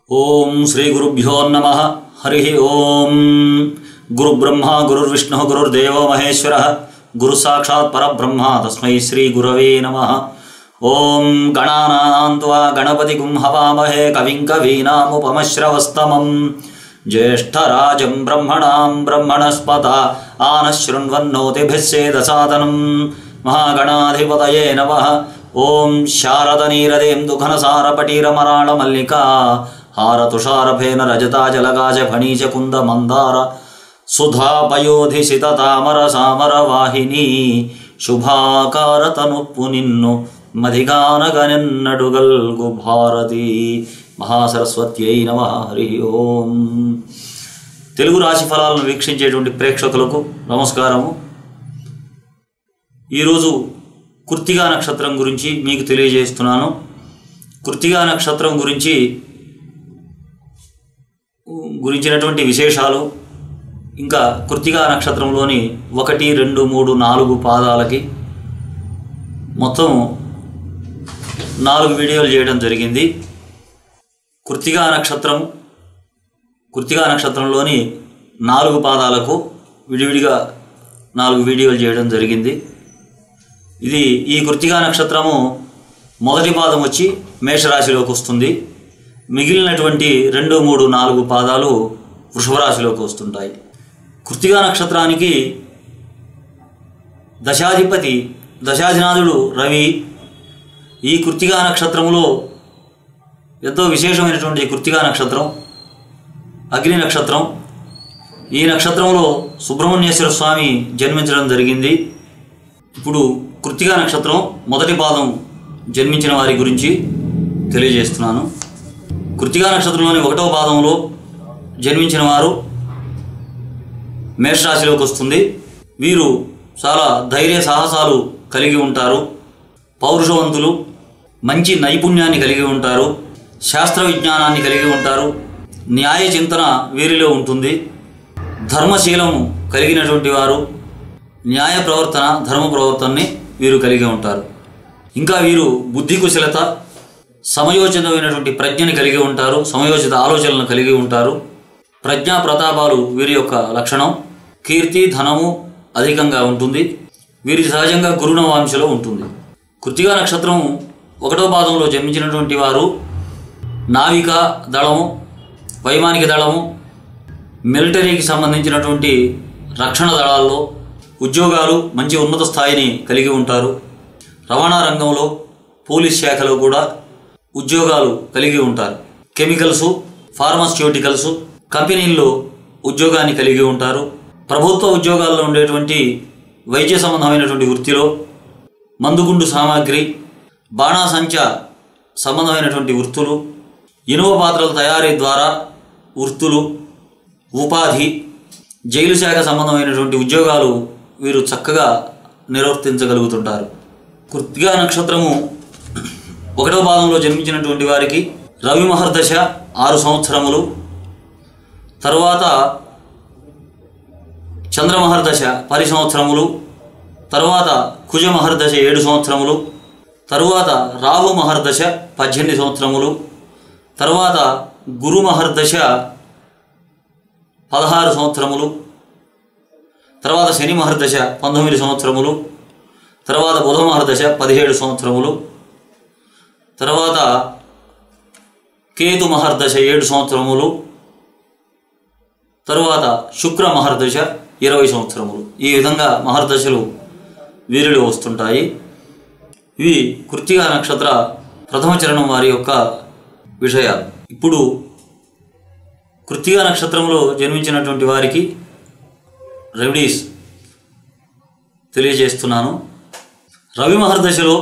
ఓం శ్రీ గురుభ్యో నమ హరి ఓం గురుబ్రహ్మ గురుర్విష్ణు గురుర్దేవో మహేశ్వర గురు సాక్షాత్ పరబ్రహ్మ తస్మై శ్రీ గురవే నమ ఓం గణానాన్వా గణపతి గుం హవామహే కవిం కవీనాముపమశ్రవస్తమం జ్యేష్ఠరాజం బ్రహ్మణాం బ్రహ్మణస్పత ఆనశృण्वन्नोतिभिस्सेदसादनं महागणाधिपतये नमः ॐ शारदनीरदेन्दुघनसारपटीरमराळमल्लिका हारतुषारफेन रजताजलगाजफणीचकुन्दमन्दार సుధాపయోధిసితామరసామరవాహిని శుభాకారతనుప్పు నిన్ను మధిగానగనెన్నడుగల్గు భారతి మహాసరస్వత్యై నమ హరి ఓం తెలుగు రాశి ఫలాలను వీక్షించేటువంటి ప్రేక్షకులకు నమస్కారము ఈరోజు కృత్తిగా నక్షత్రం గురించి మీకు తెలియజేస్తున్నాను కృత్తిగా నక్షత్రం గురించి గురించినటువంటి విశేషాలు ఇంకా కృత్తిగా నక్షత్రంలోని ఒకటి రెండు మూడు నాలుగు పాదాలకి మొత్తం నాలుగు వీడియోలు చేయడం జరిగింది కృత్తిగా నక్షత్రం కృత్తిగా నక్షత్రంలోని నాలుగు పాదాలకు విడివిడిగా నాలుగు వీడియోలు చేయడం జరిగింది ఇది ఈ కృత్తిగా నక్షత్రము మొదటి పాదం వచ్చి మేషరాశిలోకి వస్తుంది మిగిలినటువంటి రెండు మూడు నాలుగు పాదాలు వృషభ రాశిలోకి వస్తుంటాయి కృత్తిగా నక్షత్రానికి దశాధిపతి దశాధినాథుడు రవి ఈ కృత్తిగా నక్షత్రములో ఎంతో విశేషమైనటువంటి కృత్తిగా నక్షత్రం అగ్ని నక్షత్రం ఈ నక్షత్రంలో సుబ్రహ్మణ్యేశ్వర స్వామి జన్మించడం జరిగింది ఇప్పుడు కృత్తిగా నక్షత్రం మొదటి పాదం జన్మించిన వారి గురించి తెలియజేస్తున్నాను కృత్తిగా నక్షత్రంలోని ఒకటవ పాదంలో జన్మించిన వారు మేషరాశిలోకి వస్తుంది వీరు చాలా ధైర్య సాహసాలు కలిగి ఉంటారు పౌరుషవంతులు మంచి నైపుణ్యాన్ని కలిగి ఉంటారు శాస్త్ర విజ్ఞానాన్ని కలిగి ఉంటారు న్యాయ చింతన వీరిలో ఉంటుంది ధర్మశీలం కలిగినటువంటి వారు న్యాయ ప్రవర్తన ధర్మ ప్రవర్తనని వీరు కలిగి ఉంటారు ఇంకా వీరు బుద్ధి కుశలత సమయోచితమైనటువంటి ప్రజ్ఞని కలిగి ఉంటారు సమయోచిత ఆలోచనలను కలిగి ఉంటారు ప్రజ్ఞా ప్రతాపాలు వీరి యొక్క లక్షణం కీర్తి ధనము అధికంగా ఉంటుంది వీరి సహజంగా గురునవాంశలో ఉంటుంది కృతిగా నక్షత్రం ఒకటో పాదంలో జన్మించినటువంటి వారు నావిక దళము వైమానిక దళము మిలిటరీకి సంబంధించినటువంటి రక్షణ దళాల్లో ఉద్యోగాలు మంచి ఉన్నత స్థాయిని కలిగి ఉంటారు రవాణా రంగంలో పోలీస్ శాఖలో కూడా ఉద్యోగాలు కలిగి ఉంటారు కెమికల్స్ ఫార్మాస్యూటికల్స్ కంపెనీల్లో ఉద్యోగాన్ని కలిగి ఉంటారు ప్రభుత్వ ఉద్యోగాల్లో ఉండేటువంటి వైద్య సంబంధమైనటువంటి వృత్తిలో మందుగుండు సామాగ్రి బాణాసంచ సంబంధమైనటువంటి వృత్తులు ఇనుప పాత్రల తయారీ ద్వారా వృత్తులు ఉపాధి జైలు శాఖ సంబంధమైనటువంటి ఉద్యోగాలు వీరు చక్కగా నిర్వర్తించగలుగుతుంటారు కృత్తిగా నక్షత్రము ఒకటవ భాగంలో జన్మించినటువంటి వారికి రవి మహర్దశ ఆరు సంవత్సరములు తరువాత చంద్రమహర్దశ పది సంవత్సరములు తరువాత కుజ మహర్దశ ఏడు సంవత్సరములు తరువాత రాహు మహర్దశ పద్దెనిమిది సంవత్సరములు తరువాత గురు మహర్దశ పదహారు సంవత్సరములు తర్వాత శని మహర్దశ పంతొమ్మిది సంవత్సరములు తర్వాత బుధ మహర్దశ పదిహేడు సంవత్సరములు తర్వాత కేతు మహర్దశ ఏడు సంవత్సరములు తరువాత శుక్ర మహర్దశ ఇరవై సంవత్సరములు ఈ విధంగా మహర్దశలు వీరిలో వస్తుంటాయి ఇవి కృత్తిగా నక్షత్ర ప్రథమ చరణం వారి యొక్క విషయాలు ఇప్పుడు కృత్తిగా నక్షత్రంలో జన్మించినటువంటి వారికి రెమెడీస్ తెలియజేస్తున్నాను రవి మహర్దశలో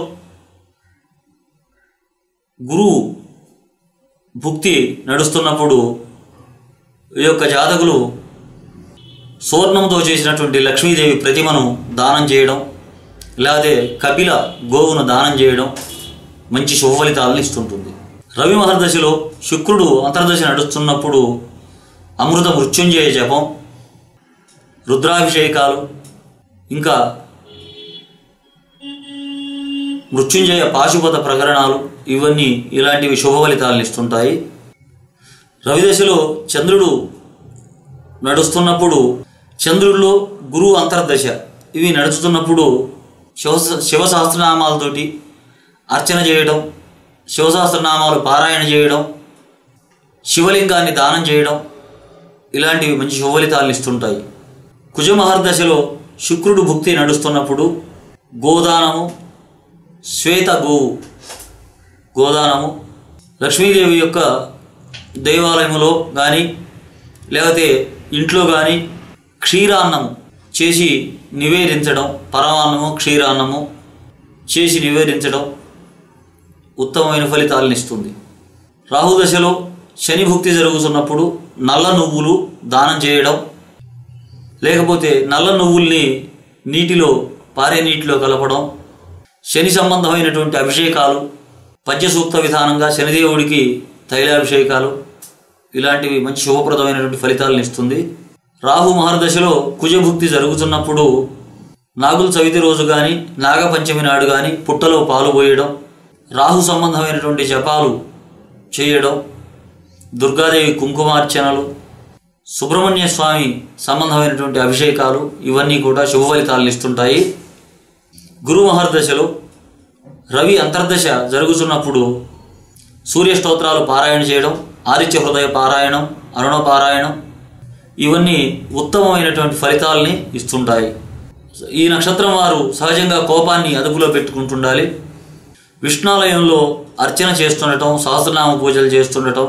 గురువు భుక్తి నడుస్తున్నప్పుడు ఈ యొక్క జాతకులు సువర్ణంతో చేసినటువంటి లక్ష్మీదేవి ప్రతిమను దానం చేయడం లేకపోతే కపిల గోవును దానం చేయడం మంచి శుభ ఫలితాలను ఇస్తుంటుంది రవి మహర్దశలో శుక్రుడు అంతర్దశ నడుస్తున్నప్పుడు అమృత మృత్యుంజయ జపం రుద్రాభిషేకాలు ఇంకా మృత్యుంజయ పాశుపత ప్రకరణాలు ఇవన్నీ ఇలాంటివి శుభ ఫలితాలను ఇస్తుంటాయి రవి దశలో చంద్రుడు నడుస్తున్నప్పుడు చంద్రుడిలో గురువు అంతర్దశ ఇవి నడుస్తున్నప్పుడు శివ శివ సహస్రనామాలతోటి అర్చన చేయడం శివసహస్రనామాలు పారాయణ చేయడం శివలింగాన్ని దానం చేయడం ఇలాంటివి మంచి శుభఫలితాలను ఇస్తుంటాయి కుజమహర్దశలో శుక్రుడు భుక్తి నడుస్తున్నప్పుడు గోదానము శ్వేత గోవు గోదానము లక్ష్మీదేవి యొక్క దేవాలయములో కానీ లేకపోతే ఇంట్లో కానీ క్షీరాన్నము చేసి నివేదించడం పరమాన్నము క్షీరాన్నము చేసి నివేదించడం ఉత్తమమైన ఫలితాలను ఇస్తుంది రాహుదశలో శని భుక్తి జరుగుతున్నప్పుడు నల్ల నువ్వులు దానం చేయడం లేకపోతే నల్ల నువ్వుల్ని నీటిలో పారే నీటిలో కలపడం శని సంబంధమైనటువంటి అభిషేకాలు పంచసూక్త విధానంగా శనిదేవుడికి తైలాభిషేకాలు ఇలాంటివి మంచి శుభప్రదమైనటువంటి ఫలితాలను ఇస్తుంది రాహు మహర్దశలో కుజభుక్తి జరుగుతున్నప్పుడు నాగుల చవితి రోజు కానీ నాగపంచమి నాడు కానీ పుట్టలో పాలు పోయడం రాహు సంబంధమైనటువంటి జపాలు చేయడం దుర్గాదేవి కుంకుమార్చనలు సుబ్రహ్మణ్య స్వామి సంబంధమైనటువంటి అభిషేకాలు ఇవన్నీ కూడా శుభ ఫలితాలను ఇస్తుంటాయి గురు మహర్దశలో రవి అంతర్దశ జరుగుతున్నప్పుడు సూర్య స్తోత్రాలు పారాయణ చేయడం ఆదిత్య హృదయ పారాయణం అరుణ పారాయణం ఇవన్నీ ఉత్తమమైనటువంటి ఫలితాలని ఇస్తుంటాయి ఈ నక్షత్రం వారు సహజంగా కోపాన్ని అదుపులో పెట్టుకుంటుండాలి విష్ణాలయంలో అర్చన చేస్తుండటం సహస్రనామ పూజలు చేస్తుండటం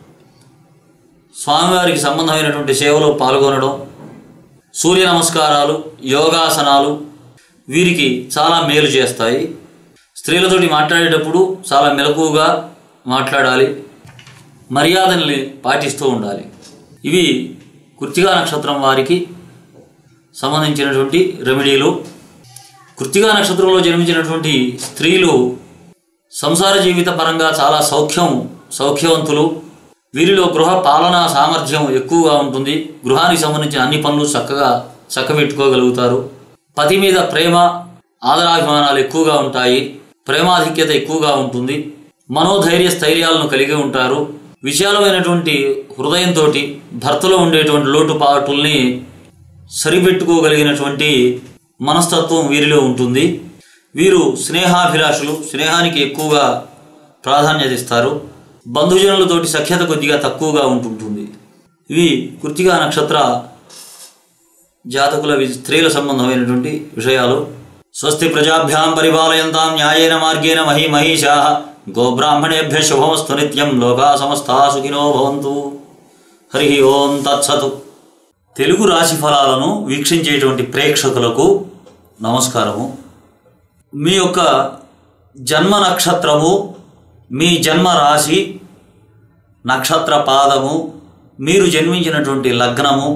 స్వామివారికి సంబంధమైనటువంటి సేవలో పాల్గొనడం సూర్య నమస్కారాలు యోగాసనాలు వీరికి చాలా మేలు చేస్తాయి స్త్రీలతోటి మాట్లాడేటప్పుడు చాలా మెలకువగా మాట్లాడాలి మర్యాదల్ని పాటిస్తూ ఉండాలి ఇవి కృత్తికా నక్షత్రం వారికి సంబంధించినటువంటి రెమెడీలు కృత్తికా నక్షత్రంలో జన్మించినటువంటి స్త్రీలు సంసార జీవిత పరంగా చాలా సౌఖ్యం సౌఖ్యవంతులు వీరిలో గృహ పాలనా సామర్థ్యం ఎక్కువగా ఉంటుంది గృహానికి సంబంధించిన అన్ని పనులు చక్కగా చక్కబెట్టుకోగలుగుతారు పతి మీద ప్రేమ ఆదరాభిమానాలు ఎక్కువగా ఉంటాయి ప్రేమాధిక్యత ఎక్కువగా ఉంటుంది మనోధైర్య స్థైర్యాలను కలిగి ఉంటారు విశాలమైనటువంటి హృదయంతో భర్తలో ఉండేటువంటి లోటుపాటుల్ని సరిపెట్టుకోగలిగినటువంటి మనస్తత్వం వీరిలో ఉంటుంది వీరు స్నేహాభిలాషులు స్నేహానికి ఎక్కువగా ప్రాధాన్యత ఇస్తారు బంధుజనులతోటి సఖ్యత కొద్దిగా తక్కువగా ఉంటుంటుంది ఇవి కృతిగా నక్షత్ర జాతకుల వి- స్త్రీల సంబంధమైనటువంటి విషయాలు స్వస్తి ప్రజాభ్యాం పరిపాలయంతాం న్యాయేన మార్గేణ మహీ మహిషా గోబ్రాహ్మణేభ్య శుభమస్తు నిత్యం లోకా సమస్తా సుఖినో భవంతు హరి ఓం తత్సతు తెలుగు రాశి ఫలాలను వీక్షించేటువంటి ప్రేక్షకులకు నమస్కారము మీ యొక్క జన్మ నక్షత్రము మీ జన్మ రాశి నక్షత్ర పాదము మీరు జన్మించినటువంటి లగ్నము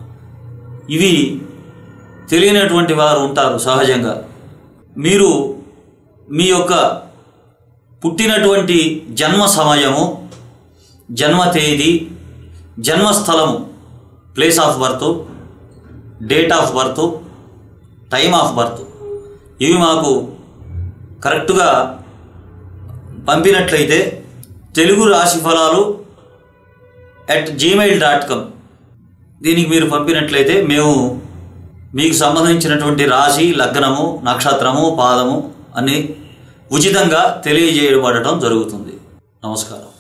ఇవి తెలియనటువంటి వారు ఉంటారు సహజంగా మీరు మీ యొక్క పుట్టినటువంటి జన్మ సమయము జన్మ తేదీ జన్మస్థలము place of birth date of birth time of birth ఇవి మాకు కరెక్ట్గా పంపినట్లయితే తెలుగు రాశి ఫలాలు అట్ జీమెయిల్ డాట్ కామ్ దీనికి మీరు పంపినట్లయితే మేము మీకు సంబంధించినటువంటి రాశి లగ్నము నక్షత్రము పాదము అని ఉచితంగా తెలియజేయబడటం జరుగుతుంది నమస్కారం